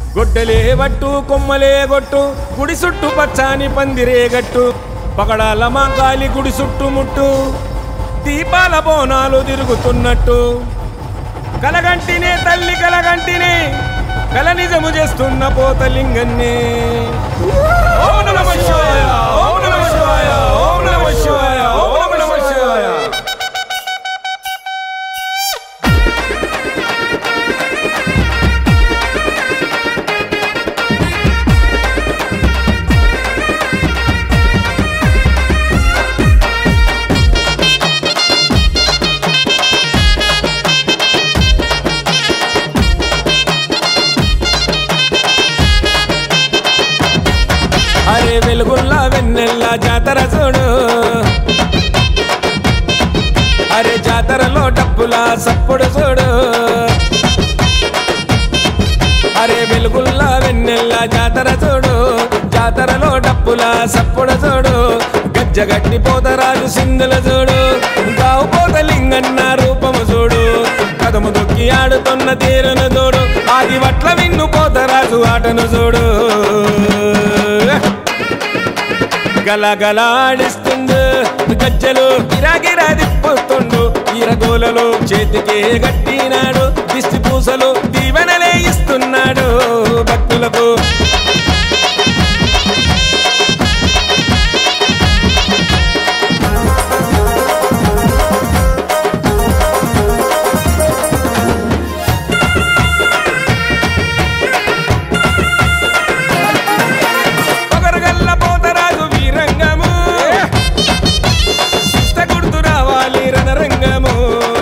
గొడ్డలే వట్టు కొమ్మలే గొట్టు గుడి చుట్టూ పచ్చాని పందిరే గట్టు పగడాల మాంకాలి గుడి చుట్టూ ముట్టు దీపాల బోనాలు తిరుగుతున్నట్టు కలగంటినే తల్లి కలగంటినే కల నిజము చేస్తున్న పోతలింగన్నే ఓం నమః శివాయ ఓం నమః శివాయ ఓం నమః శివాయ ఓం నమః శివాయ అరే వెలుగుల్లా వెన్నెల్లా జాతర చూడు అరే జాతరలో డప్పులా సప్పుడు చూడు అరే వెలుగుల్లా వెన్నెల్లా జాతర చూడు జాతరలో డప్పులా సప్పుడు చూడు గజ్జగట్టి పోతరాజు సింధుల చూడు గావు పోతలింగన్న రూపము చూడు కదము దొక్కి ఆడుతున్న తీరును చూడు ఆది వట్ల విన్ను పోతరాజు ఆటను చూడు గలగలాడిస్తుండు గజ్జలు గిరాగిరా తిప్పుతుండు ఈరగోలలో చేతికి గట్టినాడు దిష్టి పూసలు దీవెనలే ఇస్తున్నాడు భక్తులకు పొగరగల్ల పోతరాజు వీరంగము శిష్ట గుర్తు రావాలి రణరంగము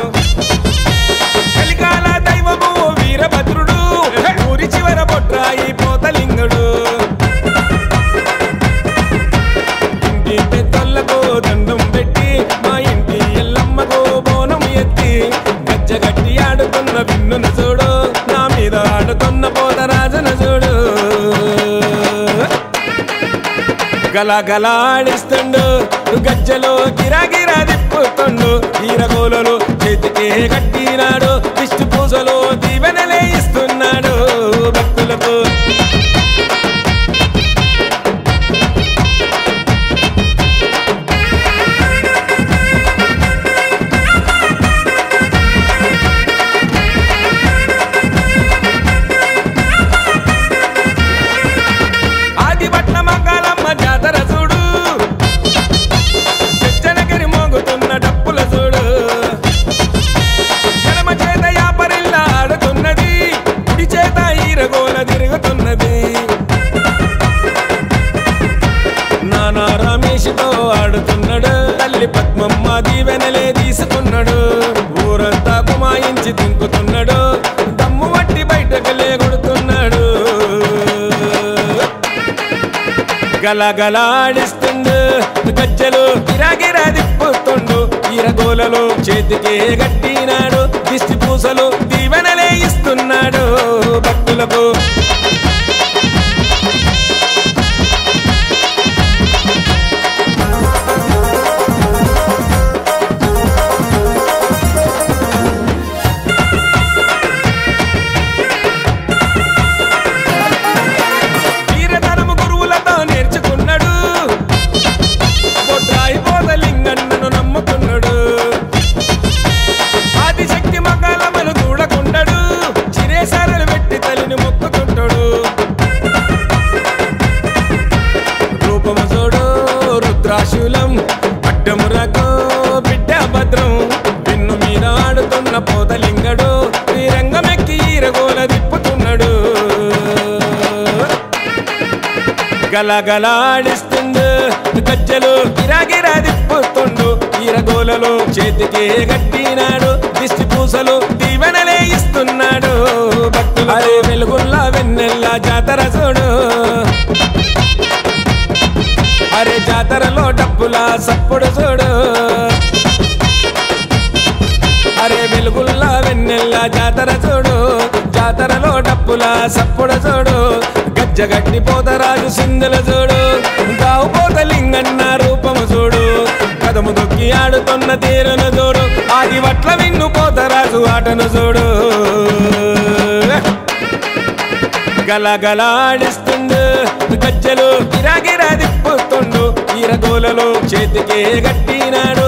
కలికాల దైవము వీరభద్రుడు ఊరి చివర పొట్రాయి పోతలింగుడు ఇంటి పెద్దోళ్ళకు దండం పెట్టి మా ఇంటి ఎల్లమ్మకు బోనం ఎత్తి గజ్జగట్టి ఆడుతున్న విన్నును చూడు నా మీద ఆడుతున్న పోతరాజును చూడు గలగలాడిస్తుండు గజ్జలో గిరాగిరా తిప్పుతుండు ఈరగోలలో చేతికి కట్టినాడు దిష్టి పూసలో దీవెనలే ఇస్తున్నాడు భక్తులకు ఆదిపట్ల మంగళమ్మ జాతర చూడు చెచ్చనగిరి మోగుతున్న డప్పుల చూడు ఎడమ చేత యాపరిల్లా ఆడుతున్నది కుడి చేత ఈరగోల తిరుగుతున్నది నానా రమేష్తో ఆడుతున్నాడు తల్లి పద్మమ్మ దీవెనలే తీసుకున్నాడు ఊరంతా కుమాయించి దింకుతున్నాడు దమ్ము వట్టి బయటకు లేగొడుతున్నాడు గలగలాడిస్తుండు గజ్జలు గిరాగిరా తిప్పుతుండు ఈరగోలలో చేతికి గట్టినాడు దిష్టి పూసలు దీవెనలే ఇస్తున్నాడు భక్తులకు వీరతనము గురువులతో నేర్చుకున్నాడు బొడ్రాయి పోతలింగన్నను నమ్ముకున్నాడు ఆదిశక్తి మకాలమలు చూడకుండాడు చిరేసారలు పెట్టి తల్లిని మొక్కుతుంటాడు రూపము చూడు రుద్రాశూలం అడ్డము రకో బిడ్డ భద్రం విన్ను మీద ఆడుతున్న పోతలింగడు ఈ రంగమెక్కి ఈరగోల తిప్పుతున్నాడు గలగలాడిస్తుండు గజ్జలు గిరాగిరా తిప్పుతుండు ఈరగోలలో చేతికి గట్టినాడు దిష్టి పూసలు దీవెనలే ఇస్తున్నాడు భక్తులు అరే వెలుగుల్లా వెన్నెల్లా జాతర చూడు అరే జాతరలో డప్పులా సప్పుడు చూడు అరే వెలుగుల్లా వెన్నెల్లా జాతర చూడు జాతరలో డప్పులా సప్పుడు చూడు గజ్జగట్టి పోతరాజు సింధుల చూడు గావు పోతలింగన్న రూపము చూడు కదము దొక్కి ఆడుతున్న తీరును చూడు ఆది వట్ల విన్ను పోతరాజు ఆటను చూడు గలగలాడిస్తుండు గజ్జలు గిరాగిరా తిప్పుతుండు ఈరగోలలో చేతికే గట్టినాడు